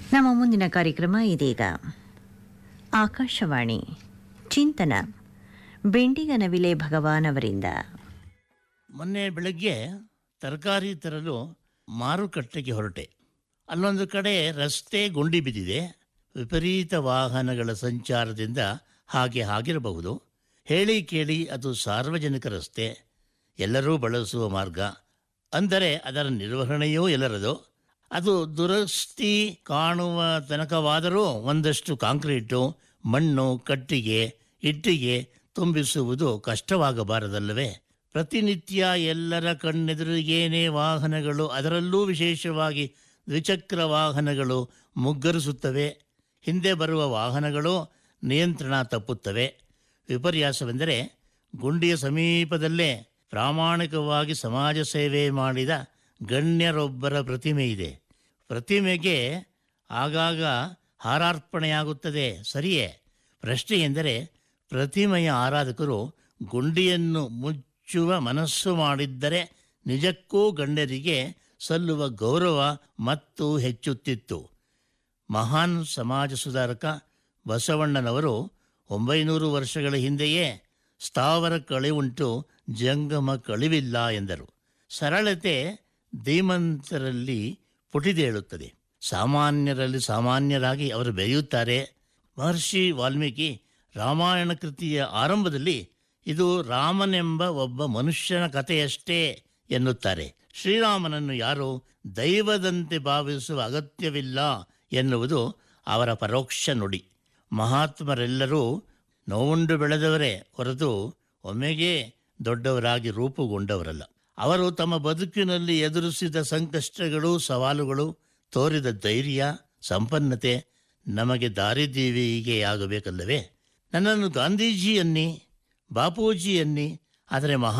ನಮ್ಮ ಮುಂದಿನ ಕಾರ್ಯಕ್ರಮ ಇದೀಗ ಆಕಾಶವಾಣಿ ಚಿಂತನ ಬೆಂಡಿಗನವಿಲೆ ಭಗವಾನ್ ಅವರಿಂದ ಮೊನ್ನೆ ಬೆಳಗ್ಗೆ ತರಕಾರಿ ತರಲು ಮಾರುಕಟ್ಟೆಗೆ ಹೊರಟೆ ಅಲ್ಲೊಂದು ಕಡೆ ರಸ್ತೆ ಗುಂಡಿ ಬಿದ್ದಿದೆ ವಿಪರೀತ ವಾಹನಗಳ ಸಂಚಾರದಿಂದ ಹಾಗೆ ಆಗಿರಬಹುದು ಹೇಳಿ ಕೇಳಿ ಅದು ಸಾರ್ವಜನಿಕ ರಸ್ತೆ ಎಲ್ಲರೂ ಬಳಸುವ ಮಾರ್ಗ ಅಂದರೆ ಅದರ ನಿರ್ವಹಣೆಯೂ ಎಲ್ಲರದು ಅದು ದುರಸ್ತಿ ಕಾಣುವ ತನಕವಾದರೂ ಒಂದಷ್ಟು ಕಾಂಕ್ರೀಟು ಮಣ್ಣು ಕಟ್ಟಿಗೆ ಇಟ್ಟಿಗೆ ತುಂಬಿಸುವುದು ಕಷ್ಟವಾಗಬಾರದಲ್ಲವೇ ಪ್ರತಿನಿತ್ಯ ಎಲ್ಲರ ಕಣ್ಣೆದುರಿಗೇನೇ ವಾಹನಗಳು ಅದರಲ್ಲೂ ವಿಶೇಷವಾಗಿ ದ್ವಿಚಕ್ರ ವಾಹನಗಳು ಮುಗ್ಗರಿಸುತ್ತವೆ ಹಿಂದೆ ಬರುವ ವಾಹನಗಳು ನಿಯಂತ್ರಣ ತಪ್ಪುತ್ತವೆ ವಿಪರ್ಯಾಸವೆಂದರೆ ಗುಂಡಿಯ ಸಮೀಪದಲ್ಲೇ ಪ್ರಾಮಾಣಿಕವಾಗಿ ಸಮಾಜ ಸೇವೆ ಮಾಡಿದ ಗಣ್ಯರೊಬ್ಬರ ಪ್ರತಿಮೆ ಇದೆ ಪ್ರತಿಮೆಗೆ ಆಗಾಗ ಹಾರಾರ್ಪಣೆಯಾಗುತ್ತದೆ ಸರಿಯೇ ಪ್ರಶ್ನೆ ಎಂದರೆ ಪ್ರತಿಮೆಯ ಆರಾಧಕರು ಗುಂಡಿಯನ್ನು ಮುಚ್ಚುವ ಮನಸ್ಸು ಮಾಡಿದ್ದರೆ ನಿಜಕ್ಕೂ ಗಣ್ಯರಿಗೆ ಸಲ್ಲುವ ಗೌರವ ಮತ್ತು ಹೆಚ್ಚುತ್ತಿತ್ತು ಮಹಾನ್ ಸಮಾಜ ಸುಧಾರಕ ಬಸವಣ್ಣನವರು ಒಂಬೈನೂರು ವರ್ಷಗಳ ಹಿಂದೆಯೇ ಸ್ಥಾವರ ಕಳಿವುಂಟು ಜಂಗಮ ಕಳಿವಿಲ್ಲ ಎಂದರು ಸರಳತೆ ಧೀಮಂತರಲ್ಲಿ ಪುಟಿದೇಳುತ್ತದೆ ಸಾಮಾನ್ಯರಲ್ಲಿ ಸಾಮಾನ್ಯರಾಗಿ ಅವರು ಬೆರೆಯುತ್ತಾರೆ ಮಹರ್ಷಿ ವಾಲ್ಮೀಕಿ ರಾಮಾಯಣ ಕೃತಿಯ ಆರಂಭದಲ್ಲಿ ಇದು ರಾಮನೆಂಬ ಒಬ್ಬ ಮನುಷ್ಯನ ಕಥೆಯಷ್ಟೇ ಎನ್ನುತ್ತಾರೆ ಶ್ರೀರಾಮನನ್ನು ಯಾರು ದೈವದಂತೆ ಭಾವಿಸುವ ಅಗತ್ಯವಿಲ್ಲ ಎನ್ನುವುದು ಅವರ ಪರೋಕ್ಷ ನುಡಿ ಮಹಾತ್ಮರೆಲ್ಲರೂ ನೋವುಂಡು ಬೆಳೆದವರೇ ಹೊರತು ಒಮ್ಮೆಗೆ ದೊಡ್ಡವರಾಗಿ ರೂಪುಗೊಂಡವರಲ್ಲ ಅವರು ತಮ್ಮ ಬದುಕಿನಲ್ಲಿ ಎದುರಿಸಿದ ಸಂಕಷ್ಟಗಳು ಸವಾಲುಗಳು ತೋರಿದ ಧೈರ್ಯ ಸಂಪನ್ನತೆ ನಮಗೆ ದಾರಿದೀವಿಗೆಯಾಗಬೇಕಲ್ಲವೇ ನನ್ನನ್ನು ಗಾಂಧೀಜಿಯನ್ನಿ ಬಾಪೂಜಿಯನ್ನಿ ಆದರೆ ಮಹಾ